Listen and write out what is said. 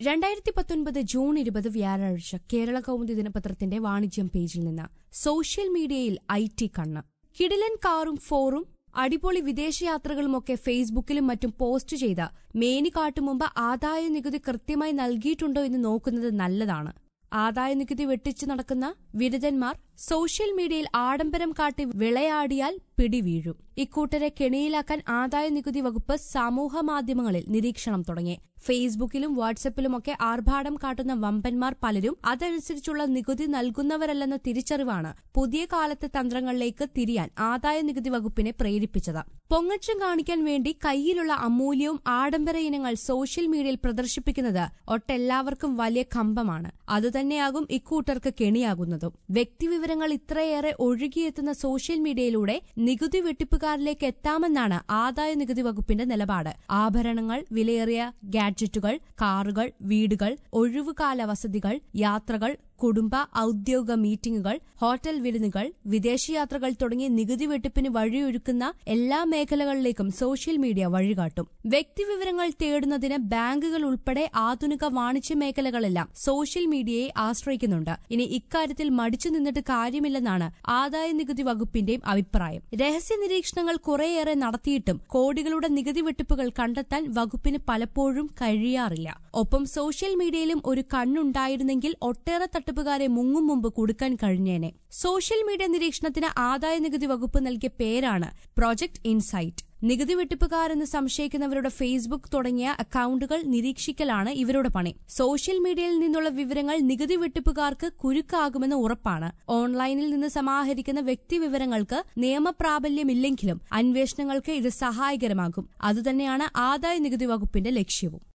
രണ്ടായിരത്തി പത്തൊൻപത് ജൂൺ ഇരുപത് വ്യാഴാഴ്ച കേരള കൗമുദി ദിനപത്രത്തിന്റെ വാണിജ്യം പേജിൽ നിന്ന് സോഷ്യൽ മീഡിയയിൽ ഐ ടി കണ്ണ് കിടിലൻ കാറും ഫോറും അടിപൊളി വിദേശയാത്രകളുമൊക്കെ ഫേസ്ബുക്കിലും മറ്റും പോസ്റ്റ് ചെയ്ത മേനി കാട്ടും മുമ്പ് ആദായ നികുതി കൃത്യമായി നൽകിയിട്ടുണ്ടോ എന്ന് നോക്കുന്നത് നല്ലതാണ് ആദായ നികുതി വെട്ടിച്ചു നടക്കുന്ന വിരുദ്ധന്മാർ സോഷ്യൽ മീഡിയയിൽ ആഡംബരം കാട്ടി വിളയാടിയാൽ പിടിവീഴും ഇക്കൂട്ടരെ കെണിയിലാക്കാൻ ആദായ നികുതി വകുപ്പ് സമൂഹ മാധ്യമങ്ങളിൽ നിരീക്ഷണം തുടങ്ങി ഫേസ്ബുക്കിലും വാട്സപ്പിലുമൊക്കെ ആർഭാടം കാട്ടുന്ന വമ്പന്മാർ പലരും അതനുസരിച്ചുള്ള നികുതി നൽകുന്നവരല്ലെന്ന തിരിച്ചറിവാണ് പുതിയ കാലത്തെ തന്ത്രങ്ങളിലേക്ക് തിരിയാൻ ആദായ നികുതി വകുപ്പിനെ പ്രേരിപ്പിച്ചത് പൊങ്ങച്ചം കാണിക്കാൻ വേണ്ടി കയ്യിലുള്ള അമൂല്യവും ആഡംബര ഇനങ്ങൾ സോഷ്യൽ മീഡിയയിൽ പ്രദർശിപ്പിക്കുന്നത് ഒട്ടെല്ലാവർക്കും വലിയ കമ്പമാണ് അതുതന്നെയാകും ഇക്കൂട്ടർക്ക് കെണിയാകുന്നതും വ്യക്തിവിവരങ്ങൾ ഇത്രയേറെ ഒഴുകിയെത്തുന്ന സോഷ്യൽ മീഡിയയിലൂടെ നികുതി വെട്ടിപ്പുകാരിലേക്ക് എത്താമെന്നാണ് ആദായ നികുതി വകുപ്പിന്റെ നിലപാട് ആഭരണങ്ങൾ വിലയേറിയ ഗാഡ്ജറ്റുകൾ കാറുകൾ വീടുകൾ ഒഴിവുകാല വസതികൾ യാത്രകൾ കുടുംബ ഔദ്യോഗിക മീറ്റിംഗുകൾ ഹോട്ടൽ വിരുന്നുകൾ വിദേശയാത്രകൾ തുടങ്ങിയ നികുതി വെട്ടിപ്പിന് വഴിയൊരുക്കുന്ന എല്ലാ മേഖലകളിലേക്കും സോഷ്യൽ മീഡിയ വഴികാട്ടും വ്യക്തിവിവരങ്ങൾ തേടുന്നതിന് ബാങ്കുകൾ ഉൾപ്പെടെ ആധുനിക വാണിജ്യ മേഖലകളെല്ലാം സോഷ്യൽ മീഡിയയെ ആശ്രയിക്കുന്നുണ്ട് ഇനി ഇക്കാര്യത്തിൽ മടിച്ചു നിന്നിട്ട് കാര്യമില്ലെന്നാണ് ആദായ നികുതി വകുപ്പിന്റെയും അഭിപ്രായം രഹസ്യ നിരീക്ഷണങ്ങൾ കുറേയേറെ നടത്തിയിട്ടും കോടികളുടെ നികുതി വെട്ടിപ്പുകൾ കണ്ടെത്താൻ വകുപ്പിന് പലപ്പോഴും കഴിയാറില്ല ഒപ്പം സോഷ്യൽ മീഡിയയിലും ഒരു കണ്ണുണ്ടായിരുന്നെങ്കിൽ ഒട്ടേറെ തട്ടിപ്പുകാരെ മുങ്ങും മുമ്പ് കൊടുക്കാൻ കഴിഞ്ഞേനെ സോഷ്യൽ മീഡിയ നിരീക്ഷണത്തിന് ആദായ നികുതി വകുപ്പ് നൽകിയ പേരാണ് പ്രോജക്ട് ഇൻസൈറ്റ് നികുതി വെട്ടിപ്പുകാരെന്ന് സംശയിക്കുന്നവരുടെ ഫേസ്ബുക്ക് തുടങ്ങിയ അക്കൌണ്ടുകൾ നിരീക്ഷിക്കലാണ് ഇവരുടെ പണി സോഷ്യൽ മീഡിയയിൽ നിന്നുള്ള വിവരങ്ങൾ നികുതി വെട്ടിപ്പുകാർക്ക് കുരുക്കാകുമെന്ന് ഉറപ്പാണ് ഓൺലൈനിൽ നിന്ന് സമാഹരിക്കുന്ന വ്യക്തി വിവരങ്ങൾക്ക് നിയമപ്രാബല്യമില്ലെങ്കിലും അന്വേഷണങ്ങൾക്ക് ഇത് സഹായകരമാകും അതുതന്നെയാണ് ആദായ നികുതി വകുപ്പിന്റെ ലക്ഷ്യവും